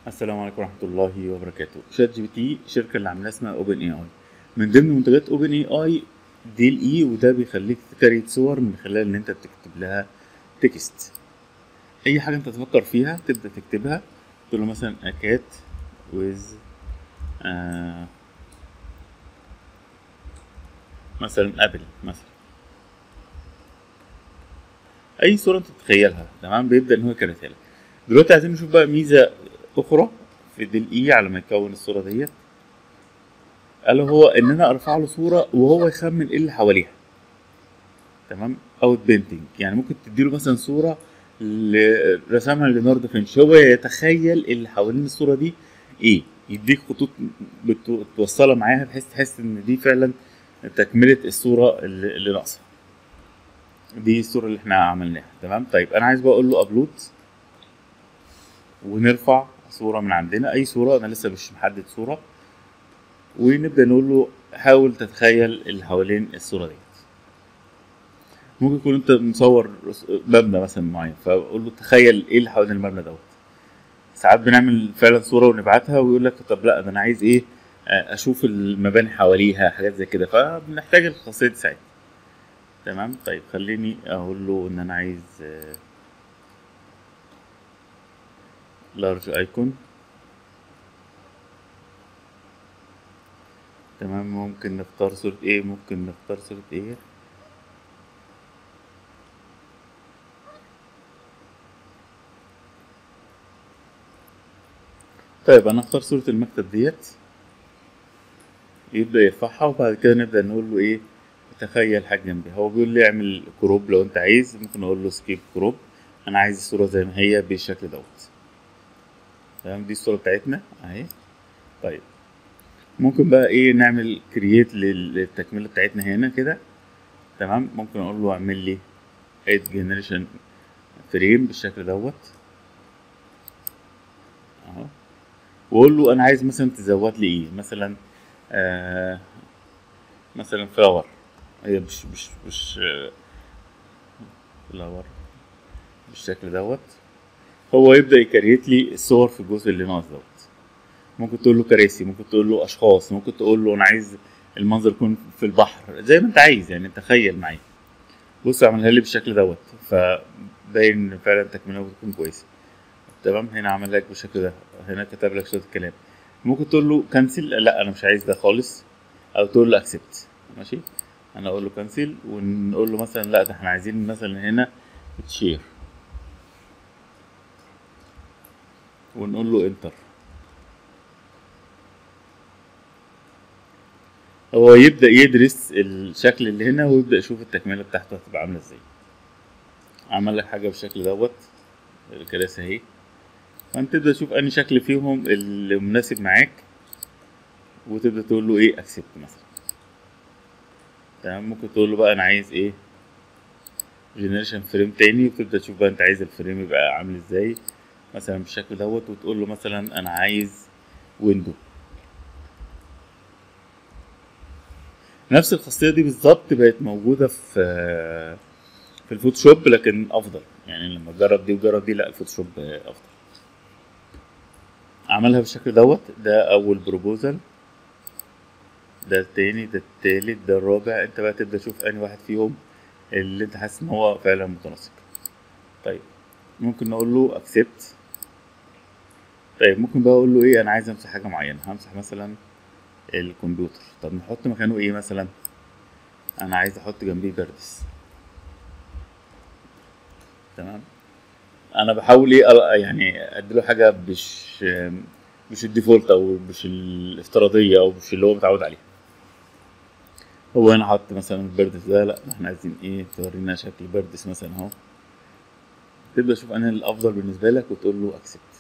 السلام عليكم ورحمة الله وبركاته شات جي بي تي الشركة اللي عاملاها اسمها اوبن اي اي من ضمن منتجات اوبن اي اي دي الاي وده بيخليك تكريت صور من خلال ان انت تكتب لها تكست اي حاجة انت تفكر فيها تبدأ تكتبها تقول له مثلا اكات ويز آه مثلا ابل مثلا اي صورة انت تتخيلها تمام بيبدأ ان هو يكريتها لك دلوقتي عايزين نشوف بقى ميزة اخرى في دي الاي على ما يكون الصورة ديت الا هو ان انا ارفع له صورة وهو يخمن ايه اللي حواليها تمام اوت بينتنج يعني ممكن تديله مثلا صورة ل- رسمها ليوناردو فينش هو يتخيل اللي حوالين الصورة دي ايه يديك خطوط بتو- توصلها معاها بحيث تحس ان دي فعلا تكملة الصورة اللي اللي ناقصة دي الصورة اللي احنا عملناها تمام طيب انا عايز بقى اقول له ابلود ونرفع صورة من عندنا أي صورة أنا لسه مش محدد صورة ونبدأ نقول له حاول تتخيل اللي حوالين الصورة ديت ممكن يكون أنت مصور مبنى مثلا معين فأقول له تخيل إيه اللي حوالين المبنى دوت ساعات بنعمل فعلا صورة ونبعتها ويقول لك طب لا ده أنا عايز إيه آه، أشوف المباني حواليها حاجات زي كده فبنحتاج الخاصية دي ساعتها تمام طيب خليني أقول له إن أنا عايز آه، لارج ايكون تمام ممكن نختار صورة ايه ممكن نختار صورة ايه طيب انا اختار صورة المكتب ديت يبدأ يرفعها وبعد كده نبدأ نقول له ايه تخيل حاجة جنبي هو بيقول لي اعمل كروب لو انت عايز ممكن اقول له سكيب كروب انا عايز الصورة زي ما هي بالشكل دوت تمام دي الصورة بتاعتنا اهي طيب ممكن بقى ايه نعمل كرييت للتكملة بتاعتنا هنا كده تمام ممكن اقول له اعمل لي اد جنريشن فريم بالشكل دوت اهو واقول له انا عايز مثلا تزود لي ايه مثلا آه مثلا فلاور هي مش مش مش فلاور بالشكل دوت هو يبدأ يكريت لي الصور في الجزء اللي ناقص دوت ممكن تقول له كراسي ممكن تقول له اشخاص ممكن تقول له انا عايز المنظر يكون في البحر زي ما انت عايز يعني تخيل معايا بص اعملها لي بالشكل دوت فباين إن فعلا تكملة بتكون كويسة تمام هنا عمل لك بالشكل ده هنا كتب لك شوية كلام ممكن تقول له كنسل لا انا مش عايز ده خالص او تقول له اكسبت ماشي انا اقول له كنسل ونقول له مثلا لا ده احنا عايزين مثلا هنا تشير ونقول له انتر هو يبدأ يدرس الشكل اللي هنا ويبدأ يشوف التكملة بتاعته هتبقى عاملة ازاي عمل لك حاجة بالشكل دوت الكراسي اهي فانت تبدأ تشوف انهي شكل فيهم اللي مناسب معاك وتبدأ تقول له ايه اكسبت مثلا تمام ممكن تقول له بقى انا عايز ايه جنريشن فريم تاني وتبدأ تشوف بقى انت عايز الفريم يبقى عامل ازاي مثلا بالشكل دوت وتقول له مثلا انا عايز ويندو نفس الخاصية دي بالظبط بقت موجودة في في الفوتوشوب لكن أفضل يعني لما تجرب دي وجرب دي لا الفوتوشوب أفضل عملها بالشكل دوت ده أول بروبوزل ده التاني ده التالت ده الرابع انت بقى تبدأ تشوف أنهي واحد فيهم اللي انت حاسس ان هو فعلا متناسق طيب ممكن نقول له اكسبت طيب ممكن بقى اقول له ايه انا عايز امسح حاجة معينة همسح مثلا الكمبيوتر طب نحط مكانه ايه مثلا انا عايز احط جنبيه بردس تمام انا بحاول ايه أ- يعني اديله حاجه مش مش الديفولت او مش الافتراضيه او مش اللي هو متعود عليها هو هنا حط مثلا البردس ده لا احنا عايزين ايه تورينا شكل بردس مثلا اهو تبدا تشوف انا الافضل بالنسبه لك وتقول له اكسبت